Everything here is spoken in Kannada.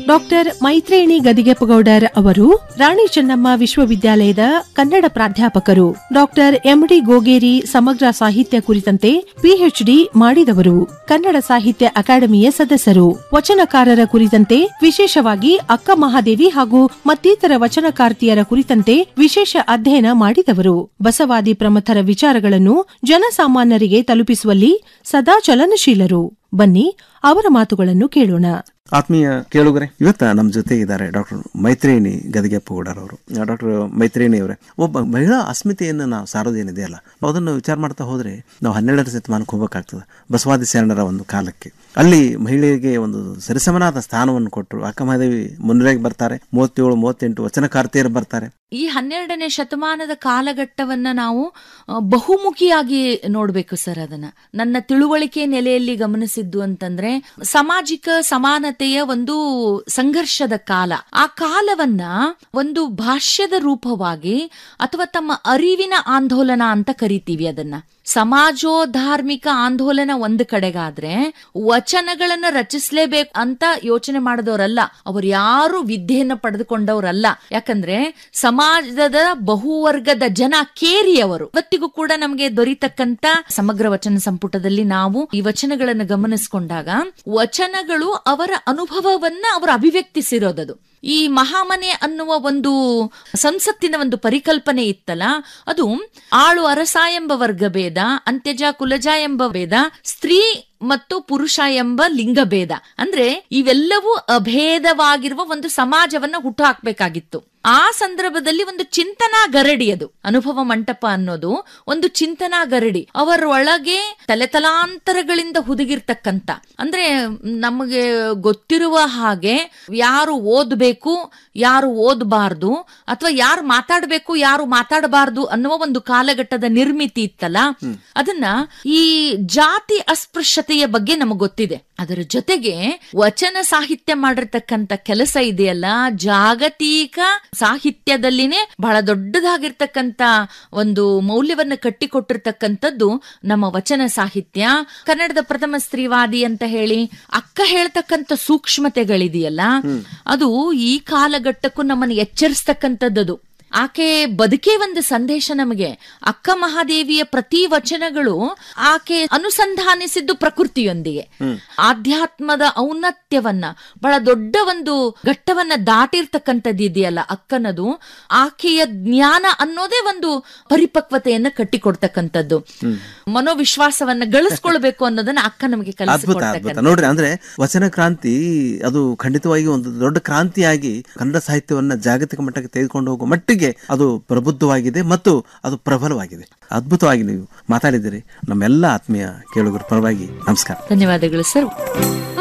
ಡಾಕ್ಟರ್ ಮೈತ್ರೇಣಿ ಗದಿಗೆಪ್ಪಗೌಡರ್ ಅವರು ರಾಣಿ ಚೆನ್ನಮ್ಮ ವಿಶ್ವವಿದ್ಯಾಲಯದ ಕನ್ನಡ ಪ್ರಾಧ್ಯಾಪಕರು ಡಾಕ್ಟರ್ ಎಂಡಿ ಗೋಗೇರಿ ಸಮಗ್ರ ಸಾಹಿತ್ಯ ಕುರಿತಂತೆ ಪಿಎಚ್ಡಿ ಮಾಡಿದವರು ಕನ್ನಡ ಸಾಹಿತ್ಯ ಅಕಾಡೆಮಿಯ ಸದಸ್ಯರು ವಚನಕಾರರ ಕುರಿತಂತೆ ವಿಶೇಷವಾಗಿ ಅಕ್ಕ ಮಹಾದೇವಿ ಹಾಗೂ ಮತ್ತಿತರ ವಚನಕಾರ್ತಿಯರ ಕುರಿತಂತೆ ವಿಶೇಷ ಅಧ್ಯಯನ ಮಾಡಿದವರು ಬಸವಾದಿ ಪ್ರಮಥರ ವಿಚಾರಗಳನ್ನು ಜನಸಾಮಾನ್ಯರಿಗೆ ತಲುಪಿಸುವಲ್ಲಿ ಸದಾ ಚಲನಶೀಲರು ಬನ್ನಿ ಅವರ ಮಾತುಗಳನ್ನು ಕೇಳೋಣ ಆತ್ಮೀಯ ಕೇಳುಗರೆ ಇವತ್ತ ನಮ್ಮ ಜೊತೆ ಇದ್ದಾರೆ ಡಾಕ್ಟರ್ ಮೈತ್ರೇಣಿ ಗದಿಗೆಪ್ಪಗೌಡರ್ ಅವರು ಡಾಕ್ಟರ್ ಮೈತ್ರೇಣಿ ಅವರೇ ಒಬ್ಬ ಮಹಿಳಾ ಅಸ್ಮಿತೆಯನ್ನು ನಾವು ಸಾರೋದೇನಿದೆ ಅಲ್ಲ ಅದನ್ನು ವಿಚಾರ ಮಾಡ್ತಾ ಹೋದ್ರೆ ನಾವು ಹನ್ನೆರಡರ ಶತಮಾನಕ್ಕೆ ಹೋಗ್ಬೇಕಾಗ್ತದೆ ಬಸವಾದಿ ಶರಣರ ಒಂದು ಕಾಲಕ್ಕೆ ಅಲ್ಲಿ ಮಹಿಳೆಗೆ ಒಂದು ಸರಿಸಮನಾದ ಸ್ಥಾನವನ್ನು ಕೊಟ್ಟರು ಅಕ್ಕಮಹಾದೇವಿ ಮುನ್ನೆಲೆಗೆ ಬರ್ತಾರೆ ಮೂವತ್ತೇಳು ಮೂವತ್ತೆಂಟು ವಚನಕಾರ್ತಿಯರು ಬರ್ತಾರೆ ಈ ಹನ್ನೆರಡನೇ ಶತಮಾನದ ಕಾಲಘಟ್ಟವನ್ನ ನಾವು ಆ, ಬಹುಮುಖಿಯಾಗಿ ನೋಡ್ಬೇಕು ಸರ್ ಅದನ್ನ ನನ್ನ ತಿಳುವಳಿಕೆ ನೆಲೆಯಲ್ಲಿ ಗಮನಿಸಿದ್ದು ಅಂತಂದ್ರೆ ಸಾಮಾಜಿಕ ಸಮಾನತೆಯ ಒಂದು ಸಂಘರ್ಷದ ಕಾಲ ಆ ಕಾಲವನ್ನ ಒಂದು ಭಾಷ್ಯದ ರೂಪವಾಗಿ ಅಥವಾ ತಮ್ಮ ಅರಿವಿನ ಆಂದೋಲನ ಅಂತ ಕರಿತೀವಿ ಅದನ್ನ ಸಮಾಜೋಧಾರ್ಮಿಕ ಆಂದೋಲನ ಒಂದು ಕಡೆಗಾದ್ರೆ ವಚನಗಳನ್ನ ರಚಿಸ್ಲೇಬೇಕು ಅಂತ ಯೋಚನೆ ಮಾಡಿದವರಲ್ಲ ಅವ್ರು ಯಾರು ವಿದ್ಯೆಯನ್ನ ಪಡೆದುಕೊಂಡವರಲ್ಲ ಯಾಕಂದ್ರೆ ಸಮಾಜದ ಬಹುವರ್ಗದ ಜನ ಕೇರಿಯವರು ಇವತ್ತಿಗೂ ಕೂಡ ನಮಗೆ ದೊರೀತಕ್ಕಂತ ಸಮಗ್ರ ವಚನ ಸಂಪುಟದಲ್ಲಿ ನಾವು ಈ ವಚನಗಳನ್ನು ಗಮನಿಸಿಕೊಂಡಾಗ ವಚನಗಳು ಅವರ ಅನುಭವವನ್ನ ಅವರು ಅಭಿವ್ಯಕ್ತಿಸಿರೋದದು ಈ ಮಹಾಮನೆ ಅನ್ನುವ ಒಂದು ಸಂಸತ್ತಿನ ಒಂದು ಪರಿಕಲ್ಪನೆ ಇತ್ತಲ್ಲ ಅದು ಆಳು ಅರಸ ಎಂಬ ವರ್ಗ ಭೇದ ಅಂತ್ಯಜ ಕುಲಜ ಎಂಬ ಭೇದ ಸ್ತ್ರೀ ಮತ್ತು ಪುರುಷ ಎಂಬ ಲಿಂಗ ಭೇದ ಅಂದ್ರೆ ಇವೆಲ್ಲವೂ ಅಭೇದವಾಗಿರುವ ಒಂದು ಸಮಾಜವನ್ನ ಹುಟ್ಟು ಹಾಕ್ಬೇಕಾಗಿತ್ತು ಆ ಸಂದರ್ಭದಲ್ಲಿ ಒಂದು ಚಿಂತನಾ ಗರಡಿ ಅದು ಅನುಭವ ಮಂಟಪ ಅನ್ನೋದು ಒಂದು ಚಿಂತನಾ ಗರಡಿ ಅವರೊಳಗೆ ತಲೆತಲಾಂತರಗಳಿಂದ ಹುದುಗಿರ್ತಕ್ಕಂತ ಅಂದ್ರೆ ನಮಗೆ ಗೊತ್ತಿರುವ ಹಾಗೆ ಯಾರು ಓದ್ಬೇಕು ಯಾರು ಓದಬಾರ್ದು ಅಥವಾ ಯಾರು ಮಾತಾಡಬೇಕು ಯಾರು ಮಾತಾಡಬಾರ್ದು ಅನ್ನುವ ಒಂದು ಕಾಲಘಟ್ಟದ ನಿರ್ಮಿತಿ ಇತ್ತಲ್ಲ ಅದನ್ನ ಈ ಜಾತಿ ಅಸ್ಪೃಶ್ಯತೆಯ ಬಗ್ಗೆ ನಮಗೆ ಗೊತ್ತಿದೆ ಅದರ ಜೊತೆಗೆ ವಚನ ಸಾಹಿತ್ಯ ಮಾಡಿರ್ತಕ್ಕಂತ ಕೆಲಸ ಇದೆಯಲ್ಲ ಜಾಗತಿಕ ಸಾಹಿತ್ಯದಲ್ಲಿನೇ ಬಹಳ ದೊಡ್ಡದಾಗಿರ್ತಕ್ಕಂತ ಒಂದು ಮೌಲ್ಯವನ್ನ ಕಟ್ಟಿಕೊಟ್ಟಿರ್ತಕ್ಕಂಥದ್ದು ನಮ್ಮ ವಚನ ಸಾಹಿತ್ಯ ಕನ್ನಡದ ಪ್ರಥಮ ಸ್ತ್ರೀವಾದಿ ಅಂತ ಹೇಳಿ ಅಕ್ಕ ಹೇಳ್ತಕ್ಕಂಥ ಸೂಕ್ಷ್ಮತೆಗಳಿದೆಯಲ್ಲ ಅದು ಈ ಕಾಲಘಟ್ಟಕ್ಕೂ ನಮ್ಮನ್ನು ಎಚ್ಚರಿಸ್ತಕ್ಕಂಥದ್ದು ಆಕೆ ಬದುಕೇ ಒಂದು ಸಂದೇಶ ನಮಗೆ ಅಕ್ಕ ಮಹಾದೇವಿಯ ಪ್ರತಿ ವಚನಗಳು ಆಕೆ ಅನುಸಂಧಾನಿಸಿದ್ದು ಪ್ರಕೃತಿಯೊಂದಿಗೆ ಆಧ್ಯಾತ್ಮದ ಔನ್ನತ್ಯವನ್ನ ಬಹಳ ದೊಡ್ಡ ಒಂದು ಘಟ್ಟವನ್ನ ದಾಟಿರ್ತಕ್ಕಂಥದ್ದು ಇದೆಯಲ್ಲ ಅಕ್ಕನದು ಆಕೆಯ ಜ್ಞಾನ ಅನ್ನೋದೇ ಒಂದು ಪರಿಪಕ್ವತೆಯನ್ನ ಕಟ್ಟಿಕೊಡ್ತಕ್ಕಂಥದ್ದು ಮನೋವಿಶ್ವಾಸವನ್ನ ಗಳಿಸ್ಕೊಳ್ಬೇಕು ಅನ್ನೋದನ್ನ ಅಕ್ಕ ನಮಗೆ ಅದ್ಭುತ ಅದ್ಭುತ ಕಲಿಸಿಕೊಡ್ತಕ್ಕಂಥ ನೋಡ್ರಿ ಅಂದ್ರೆ ವಚನ ಕ್ರಾಂತಿ ಅದು ಖಂಡಿತವಾಗಿ ಒಂದು ದೊಡ್ಡ ಕ್ರಾಂತಿಯಾಗಿ ಕನ್ನಡ ಸಾಹಿತ್ಯವನ್ನ ಜಾಗತಿಕ ಮಟ್ಟಕ್ಕೆ ತೆಗೆದುಕೊಂಡು ಹೋಗುವ ಮಟ್ಟಿಗೆ ಅದು ಪ್ರಬುದ್ಧವಾಗಿದೆ ಮತ್ತು ಅದು ಪ್ರಬಲವಾಗಿದೆ ಅದ್ಭುತವಾಗಿ ನೀವು ಮಾತಾಡಿದಿರಿ ನಮ್ಮೆಲ್ಲ ಆತ್ಮೀಯ ಕೇಳುಗರ ಪರವಾಗಿ ನಮಸ್ಕಾರ ಧನ್ಯವಾದಗಳು ಸರ್